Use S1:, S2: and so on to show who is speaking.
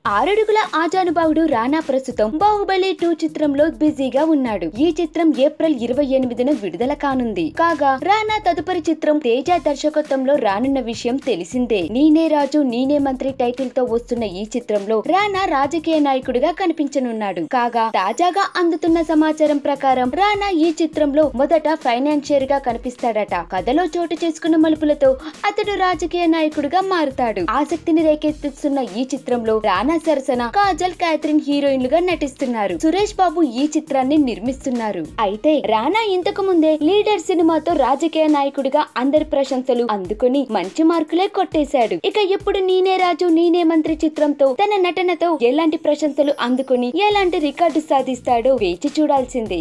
S1: ఆరడుగుల ఆజానుబాహుడు రానా ప్రస్తుతం బాహుబలి టూ చిత్రంలో బిజీగా ఉన్నాడు ఈ చిత్రం ఏప్రిల్ ఇరవై ఎనిమిదిన విడుదల కానుంది కాగా రానా తదుపరి చిత్రం తేజ దర్శకత్వంలో రానున్న విషయం తెలిసిందే నీనే రాజు నీనే మంత్రి టైటిల్ తో వస్తున్న ఈ చిత్రంలో రానా రాజకీయ నాయకుడిగా కనిపించనున్నాడు కాగా తాజాగా అందుతున్న సమాచారం ప్రకారం రానా ఈ చిత్రంలో మొదట ఫైనాన్షియర్ గా కనిపిస్తాడట కథలో చోటు చేసుకున్న మలుపులతో అతడు రాజకీయ నాయకుడిగా మారుతాడు ఆసక్తిని రేకెత్తిస్తున్న ఈ చిత్రంలో రానా సరసన కాజల్ క్యాథరిన్ హీరోయిన్లుగా నటిస్తున్నారు సురేష్ బాబు ఈ చిత్రాన్ని నిర్మిస్తున్నారు అయితే రానా ఇంతకు ముందే లీడర్ సినిమాతో రాజకీయ నాయకుడిగా అందరి ప్రశంసలు అందుకొని మంచి మార్కులే కొట్టేశాడు ఇక ఇప్పుడు నేనే రాజు నేనే మంత్రి చిత్రంతో తన నటనతో ఎలాంటి ప్రశంసలు అందుకొని ఎలాంటి రికార్డు సాధిస్తాడో వేచి చూడాల్సిందే